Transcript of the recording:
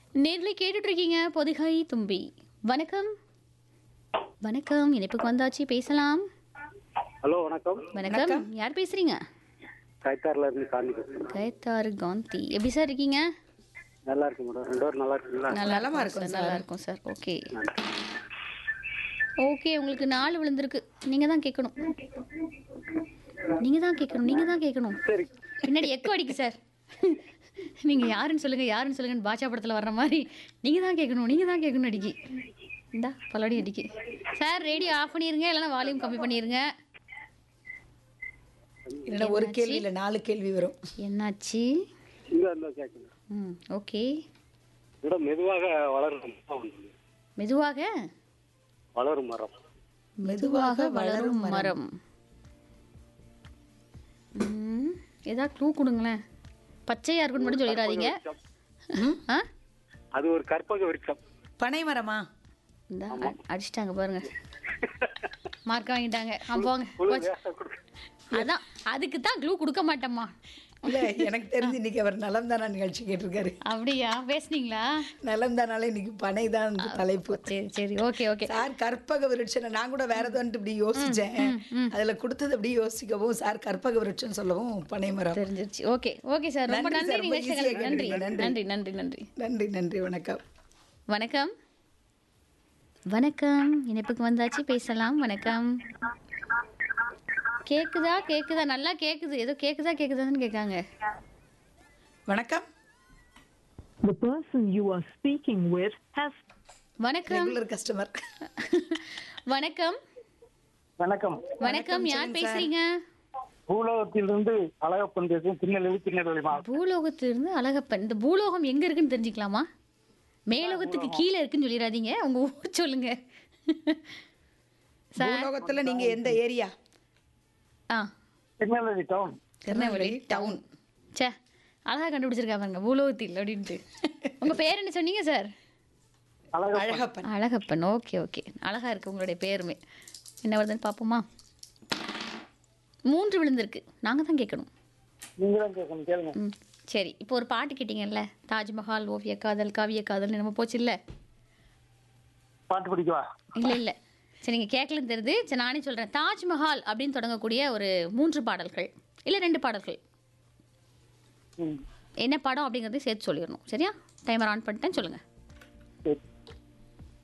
நேர்ல கேட்டுட்டு இருக்கீங்க பொதிகை தும்பி வணக்கம் வணக்கம் இணைப்புக்கு வந்தாச்சு பேசலாம் ஹலோ வணக்கம் வணக்கம் யார் பேசுறீங்க கைத்தாரில் இருந்து காந்தி பேசுறேன் கைத்தாறு காந்தி எப்படி சார் இருக்கீங்க நல்லா இருக்கு மேடம் ரெண்டு பேரும் நல்லா இருக்குங்களா நல்லா நலமா இருக்கும் இருக்கும் சார் நல்லா இருக்கும் சார் ஓகே ஓகே உங்களுக்கு நாலு விழுந்திருக்கு நீங்க தான் கேட்கணும் நீங்க தான் கேட்கணும் நீங்க தான் கேட்கணும் சரி பின்னாடி எக்கோ அடிக்கு சார் நீங்க யாருன்னு சொல்லுங்க யாருன்னு சொல்லுங்கன்னு பாட்சா படத்துல வர்ற மாதிரி நீங்க தான் கேட்கணும் நீங்க தான் கேட்கணும் அடிக்கி இந்தா பல்லடி அடிக்கி சார் ரேடியோ ஆஃப் பண்ணிருங்க இல்லைன்னா வால்யூம் கம்மி பண்ணிருங்க இல்லைன்னா ஒரு கேள்வி இல்லை நாலு கேள்வி வரும் என்னாச்சு இங்க இருந்தா கேட்குங்க ம் ஓகே மேடம் மெதுவாக வளரும் மரம் ஒன்று. மெதுவாக வளரும் மரம் மெதுவாக வளரும் மரம் ம், ஏதாவது க்ளூ கொடுங்களேன் பச்சையா இருக்குன்னு மட்டும் சொல்லிடாதீங்க ஆ அது ஒரு கற்பக விருட்சம் பனை மரமா இந்த அடிச்சிட்டாங்க பாருங்க மார்க் வாங்கிட்டாங்க ஆ போங்க குழு போச்சு. வேக கொடு. அதான் அதுக்கு தான் க்ளூ கொடுக்க மாட்டேம்மா இல்ல எனக்கு தெரிஞ்சு இன்னைக்கு அவர் நலம் தானா நிகழ்ச்சி கேட்டிருக்காரு அப்படியா பேசுனீங்களா நலம் தானால இன்னைக்கு பனை தான் தலைப்பு சரி சரி ஓகே ஓகே சார் கற்பக விருட்சம் நான் கூட வேற ஏதோ இப்படி யோசிச்சேன் அதுல கொடுத்தது அப்படி யோசிக்கவும் சார் கற்பக விருட்சம் சொல்லவும் பனை மரம் தெரிஞ்சிருச்சு ஓகே ஓகே சார் ரொம்ப நன்றி நன்றி சார், ரொம்ப நிகழ்ச்சிகளுக்கு easy-ஆ நன்றி கேட்டீங்க. நன்றி நன்றி நன்றி நன்றி நன்றி வணக்கம் வணக்கம் வணக்கம் இணைப்புக்கு வந்தாச்சு பேசலாம் வணக்கம் கேக்குதா கேக்குதா நல்லா கேக்குது ஏதோ கேக்குதா கேக்குதான்னு கேட்காங்க வணக்கம் The person you are speaking with has வணக்கம் ரெகுலர் கஸ்டமர் வணக்கம் வணக்கம் வணக்கம் யார் பேசுறீங்க பூலோகத்திலிருந்து அழகப்பன் பேசும் திருநெல்வேலி திருநெல்வேலி மாவட்டம் பூலோகத்திலிருந்து அழகப்பன் இந்த பூலோகம் எங்க இருக்குன்னு தெரிஞ்சுக்கலாமா மேலோகத்துக்கு கீழே இருக்குன்னு சொல்லிடாதீங்க உங்க ஊர் சொல்லுங்க சார் பூலோகத்துல நீங்க எந்த ஏரியா ஆ திருநெல்வேலி டவுன் திருநெல்வேலி டவுன் ச்சே அழகா கண்டுபிடிச்சிருக்கா பாருங்க பூலோகத்தில் அப்படின்ட்டு உங்க பேர் என்ன சொன்னீங்க sir Alagappan Alagappan Alagappan okay okay அழகா இருக்கு உங்களுடைய பேருமே என்ன வருதுன்னு பார்ப்போமா மூன்று விழுந்திருக்கு நாங்க தான் கேட்கணும் நீங்க தான் கேட்கணும் கேளுங்க ம் சரி இப்போ ஒரு பாட்டு கேட்டிங்கல்ல தாஜ்மஹால் ஓவிய காதல் காவிய காதல் நம்ம போச்சு இல்லை பாட்டு பிடிக்கவா இல்லை இல்லை சரி நீங்கள் கேட்கலன்னு தெரியுது சரி நானே சொல்கிறேன் தாஜ்மஹால் அப்படின்னு தொடங்கக்கூடிய ஒரு மூன்று பாடல்கள் இல்லை ரெண்டு பாடல்கள் ம் என்ன படம் அப்படிங்கிறதையும் சேர்த்து சொல்லிடணும் சரியா டைமர் ஆன் பண்ணிட்டேன் சொல்லுங்கள் சரி